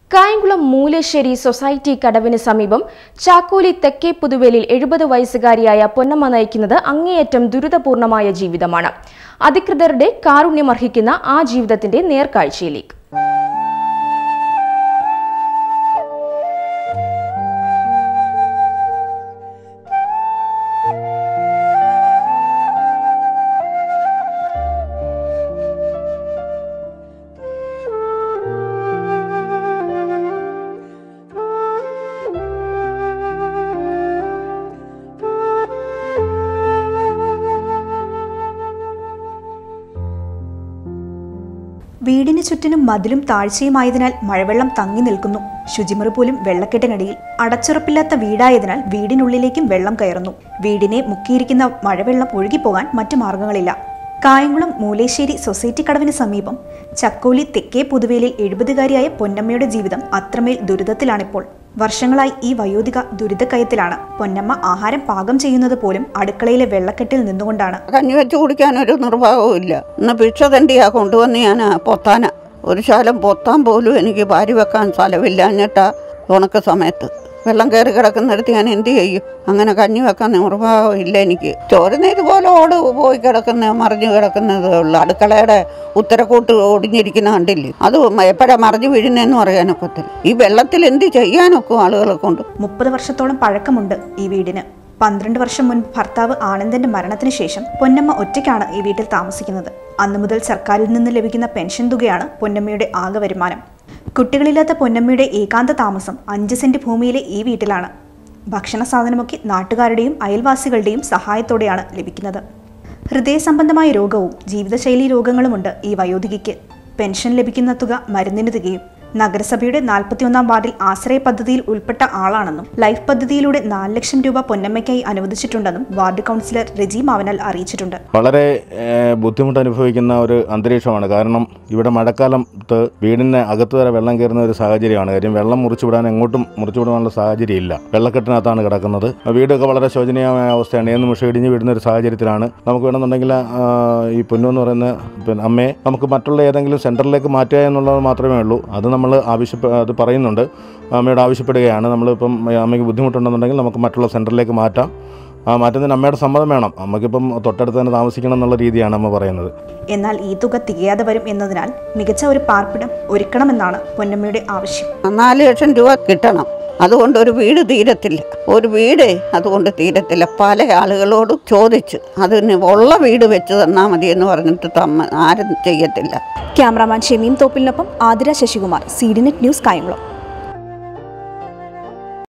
Kayamkulam Moolassery society കടവിന് സമീപം ചാക്കോലി തെക്കേ പുതുവേലിൽ എഴുപത് വയസ്സുകാരിയായ പൊന്നമ്മ നയിക്കുന്നത് അങ്ങേയറ്റം ദുരിതപൂർണമായ ജീവിതമാണ് അധികൃതരുടെ കാരുണ്യമർഹിക്കുന്ന ആ ജീവിതത്തിന്റെ നേർക്കാഴ്ചയിലേക്ക് വീടിന് ചുറ്റിനും മതിലും താഴ്ചയുമായതിനാൽ മഴവെള്ളം തങ്ങി നിൽക്കുന്നു ശുചിമുറി പോലും വെള്ളക്കെട്ടിനടിയിൽ അടച്ചുറപ്പില്ലാത്ത വീടായതിനാൽ വീടിനുള്ളിലേക്കും വെള്ളം കയറുന്നു വീടിനെ മുക്കിയിരിക്കുന്ന മഴവെള്ളം ഒഴുകിപ്പോകാൻ മറ്റു മാർഗങ്ങളില്ല കായംകുളം മൂലേശ്ശേരി സൊസൈറ്റി കടവിന് സമീപം ചക്കോലി തെക്കേ പുതുവേലിൽ എഴുപതുകാരിയായ പൊന്നമ്മയുടെ ജീവിതം അത്രമേൽ ദുരിതത്തിലാണിപ്പോൾ വർഷങ്ങളായി ഈ വയോധിക ദുരിതക്കയത്തിലാണ് പൊന്നമ്മ ആഹാരം പാകം ചെയ്യുന്നത് പോലും അടുക്കളയിലെ വെള്ളക്കെട്ടിൽ നിന്നുകൊണ്ടാണ് കഞ്ഞി വെച്ച് കുടിക്കാനൊരു നിർവാഹവും ഇല്ല ഇന്ന് ഭിക്ഷ തണ്ടിയാ കൊണ്ടുവന്ന് ഞാൻ പൊത്താന ഒരു ശാലം പൊത്താൻ പോലും എനിക്ക് ഭാര്യ വെക്കാൻ സ്ഥലമില്ല എന്നിട്ടാ ഉണക്ക സമയത്ത് വെള്ളം കയറി കിടക്കുന്നിടത്ത് ഞാൻ എന്ത് ചെയ്യും അങ്ങനെ കഞ്ഞി വെക്കാൻ നിർവാഹം ഇല്ല എനിക്ക് ചോരുന്ന ഇതുപോലെ ഓട് പോയി കിടക്കുന്ന മറിഞ്ഞു കിടക്കുന്നതേ ഉള്ളൂ അടുക്കളയുടെ ഉത്തരക്കൂട്ട് ഒടിഞ്ഞിരിക്കുന്ന കണ്ടില്ലേ അത് എപ്പോഴാ മറിഞ്ഞു വീഴുന്നതെന്ന് പറയാനൊക്കത്തില്ല ഈ വെള്ളത്തിൽ എന്ത് ചെയ്യാനൊക്കും ആളുകളെ കൊണ്ട് മുപ്പത് വർഷത്തോളം പഴക്കമുണ്ട് ഈ വീടിന് പന്ത്രണ്ട് വർഷം മുൻപ് ഭർത്താവ് ആനന്ദന്റെ മരണത്തിന് ശേഷം പൊന്നമ്മ ഒറ്റയ്ക്കാണ് ഈ വീട്ടിൽ താമസിക്കുന്നത് അന്നു മുതൽ സർക്കാരിൽ നിന്ന് ലഭിക്കുന്ന പെൻഷൻ തുകയാണ് പൊന്നമ്മയുടെ ആകെ വരുമാനം കുട്ടികളില്ലാത്ത പൊന്നമ്മയുടെ ഏകാന്ത താമസം അഞ്ച് സെന്റ് ഭൂമിയിലെ ഈ വീട്ടിലാണ് ഭക്ഷണ സാധനമൊക്കെ നാട്ടുകാരുടെയും അയൽവാസികളുടെയും സഹായത്തോടെയാണ് ലഭിക്കുന്നത് ഹൃദയ സംബന്ധമായ രോഗവും ജീവിതശൈലി രോഗങ്ങളുമുണ്ട് ഈ വയോധികയ്ക്ക് പെൻഷൻ ലഭിക്കുന്ന തുക മരുന്നിന് തികയും നഗരസഭയുടെ നാൽപ്പത്തിയൊന്നാം വാർഡിൽ ആശ്രയ പദ്ധതിയിൽ ഉൾപ്പെട്ട ആളാണെന്നും ലൈഫ് പദ്ധതിയിലൂടെ നാല് ലക്ഷം രൂപ പൊന്നമ്മയ്ക്കായി അനുവദിച്ചിട്ടുണ്ടെന്നും വാർഡ് കൗൺസിലർ റെജി മാവനാൽ അറിയിച്ചിട്ടുണ്ട് വളരെ ഏഹ്, ബുദ്ധിമുട്ട് അനുഭവിക്കുന്ന ഒരു അന്തരീക്ഷമാണ് കാരണം ഇവിടെ മഴക്കാലത്ത് വീടിന് അകത്ത് വരെ വെള്ളം കയറുന്ന ഒരു സാഹചര്യമാണ് കാര്യം വെള്ളം മുറിച്ചുവിടാൻ എങ്ങോട്ടും മുറിച്ചുവിടാനുള്ള സാഹചര്യം ഇല്ല വെള്ളക്കെട്ടിനകത്താണ് കിടക്കുന്നത് വീടൊക്കെ വളരെ ശോചനീയമായ അവസ്ഥയാണ് ഏത് നിമിഷം ഇടിഞ്ഞു വീഴുന്ന ഒരു സാഹചര്യത്തിലാണ് നമുക്ക് വേണമെന്നുണ്ടെങ്കിൽ ആ, ഈ പൊന്നു എന്ന് പറയുന്ന പിന്നെ അമ്മയെ നമുക്ക് മറ്റുള്ള ഏതെങ്കിലും സെൻറ്ററിലേക്ക് മാറ്റുക എന്നുള്ളത് മാത്രമേ ഉള്ളൂ അത് നമ്മൾ ആവശ്യപ്പെ അത് പറയുന്നുണ്ട് അമ്മയോട് ആവശ്യപ്പെടുകയാണ് നമ്മളിപ്പം അമ്മയ്ക്ക് ബുദ്ധിമുട്ടുണ്ടെന്നുണ്ടെങ്കിൽ നമുക്ക് മറ്റുള്ള സെൻറ്ററിലേക്ക് മാറ്റാം ആ മാറ്റുന്നതിന് അമ്മയുടെ സമ്മതം വേണം അമ്മയ്ക്കിപ്പം തൊട്ടടുത്ത് തന്നെ താമസിക്കണം എന്നുള്ള രീതിയാണ് അമ്മ പറയുന്നത് എന്നാൽ ഈ തുക തികയാതെ വരും എന്നതിനാൽ മികച്ച ഒരു പാർപ്പിടം ഒരുക്കണമെന്നാണ് പൊന്നമ്മയുടെ ആവശ്യം നാല് ലക്ഷം രൂപ കിട്ടണം അതുകൊണ്ട് ഒരു വീട് തീരത്തില്ല ഒരു വീട് അതുകൊണ്ട് തീരത്തില്ല പല ആളുകളോടും ചോദിച്ച് അതിന് ഉള്ള വീട് വെച്ച് തന്നാൽ മതി എന്ന് പറഞ്ഞിട്ട് തമ്മ ആരും ചെയ്യത്തില്ല ക്യാമറാമാൻ ഷെമീം തോപ്പിലിനൊപ്പം Athira Sasikumar C D net news Kayamkulam